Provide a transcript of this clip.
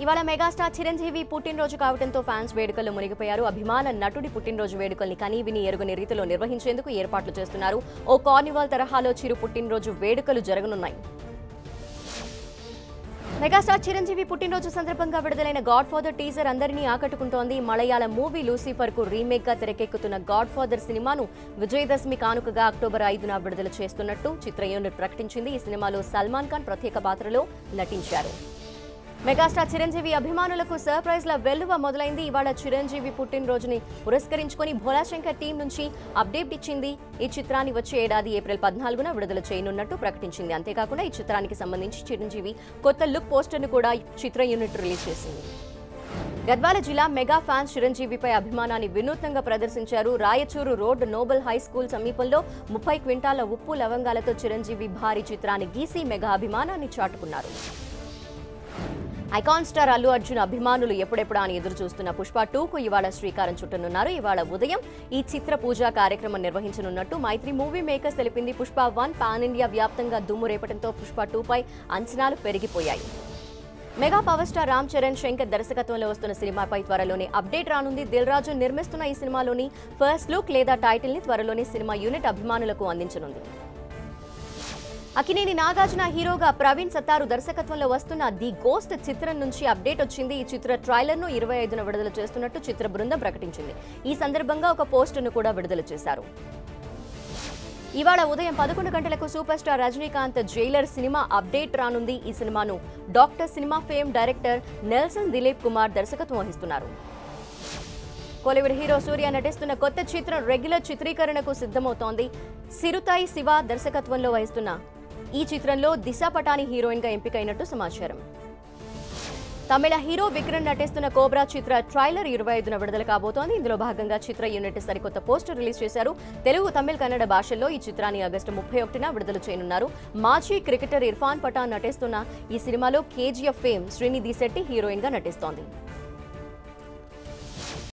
ఇవాళ మెగాస్టార్ చిరంజీవి పుట్టినరోజు కావడంతో ఫ్యాన్స్ వేడుకల్లో మునిగిపోయారు అభిమాన నటుడి పుట్టినరోజు వేడుకల్ని కనీ విని ఎరుగని రీతిలో నిర్వహించేందుకు ఏర్పాట్లు చేస్తున్నారు ఓ కార్నివాల్ తరహాలో చిరు పుట్టినరోజు వేడుకలు జరగనున్నాయి మెగాస్టార్ చిరంజీవి పుట్టినరోజు సందర్భంగా విడుదలైన గాడ్ ఫాదర్ టీజర్ అందరినీ ఆకట్టుకుంటోంది మలయాళ మూవీ లూసిఫర్ కు రీమేక్ గా తెరకెక్కుతున్న గాడ్ ఫాదర్ సినిమాను విజయదశమి కానుకగా అక్టోబర్ ఐదున విడుదల చేస్తున్నట్టు చిత్ర యూనిట్ ప్రకటించింది ఈ సినిమాలో సల్మాన్ ఖాన్ ప్రత్యేక పాత్రలో నటించారు మెగాస్టార్ చిరంజీవి అభిమానులకు సర్ప్రైజ్ ల వెల్లువ మొదలైంది ఇవాళ చిరంజీవి పుట్టినరోజుని పురస్కరించుకొని భోలాశంకర్ టీం నుంచి అప్డేట్ ఇచ్చింది ఈ చిత్రాన్ని వచ్చే ఏడాది ఏప్రిల్ పద్నాలుగున విడుదల చేయనున్నట్టు ప్రకటించింది అంతేకాకుండా ఈ చిత్రానికి సంబంధించి చిరంజీవి కొత్త లుక్ పోస్టర్ను కూడా చిత్ర యూనిట్ రిలీజ్ చేసింది గద్వాల జిల్లా మెగా ఫ్యాన్స్ చిరంజీవిపై అభిమానాన్ని వినూత్నంగా ప్రదర్శించారు Raichur road noble high school సమీపంలో ముప్పై క్వింటాల ఉప్పు లవంగాలతో చిరంజీవి భారీ చిత్రాన్ని గీసి మెగా అభిమానాన్ని చాటుకున్నారు ఐకాన్ స్టార్ అల్లు అర్జున్ అభిమానులు ఎప్పుడెప్పుడా అని ఎదురు చూస్తున్న పుష్ప టూకు ఇవాళ శ్రీకారం చుట్టనున్నారు ఇవాళ ఉదయం ఈ చిత్ర పూజా కార్యక్రమం నిర్వహించనున్నట్టు మైత్రి మూవీ మేకర్స్ తెలిపింది పుష్ప వన్ పాన్ ఇండియా వ్యాప్తంగా దుమ్ము రేపడంతో పుష్ప టూపై అంచనాలు పెరిగిపోయాయి mega power star Ram Charan Shankar దర్శకత్వంలో వస్తున్న సినిమాపై త్వరలోనే అప్డేట్ రానుంది దిల్ రాజు నిర్మిస్తున్న ఈ సినిమాలోని ఫస్ట్ లుక్ లేదా టైటిల్ ని త్వరలోనే సినిమా యూనిట్ అభిమానులకు అందించనుంది అకినేని నాగార్జున హీరోగా ప్రవీణ్ సత్తారు దర్శకత్వంలో వస్తున్న ది గోస్ట్ చిత్రం నుంచి అప్డేట్ వచ్చింది ఈ చిత్ర ట్రైలర్ ను ఇరవై ఐదున విడుదల చేస్తున్నట్టు చిత్ర బృందం ప్రకటించింది ఈ సందర్భంగా ఒక పోస్టును కూడా విడుదల చేశారు ఇవాళ ఉదయం పదకొండు గంటలకు సూపర్ స్టార్ రజనీకాంత్ జైలర్ సినిమా అప్డేట్ రానుంది ఈ సినిమాను డాక్టర్ సినిమా ఫేమ్ డైరెక్టర్ నెల్సన్ దిలీప్ కుమార్ దర్శకత్వం వహిస్తున్నారు కోలీవుడ్ హీరో సూర్య నటిస్తున్న కొత్త చిత్రం రెగ్యులర్ చిత్రీకరణకు సిద్ధమవుతోంది సిరుతాయి శివ దర్శకత్వంలో వహిస్తున్న ఈ చిత్రంలో దిశా పటాని హీరోయిన్ గా ఎంపికైనట్టు సమాచారం తమిళ హీరో విక్రమ్ నటిస్తున్న కోబ్రా చిత్ర ట్రైలర్ ఇరవై ఐదున విడుదల కాబోతోంది ఇందులో భాగంగా చిత్ర యూనిట్ సరికొత్త పోస్టర్ రిలీజ్ చేశారు తెలుగు తమిళ కన్నడ భాషల్లో ఈ చిత్రాన్ని ఆగస్టు ముప్పై ఒకటిన విడుదల చేయనున్నారు మాజీ క్రికెటర్ ఇర్ఫాన్ పఠాన్ నటిస్తున్న ఈ సినిమాలో KGF fame Srinidhi Shetty heroine గా నటిస్తోంది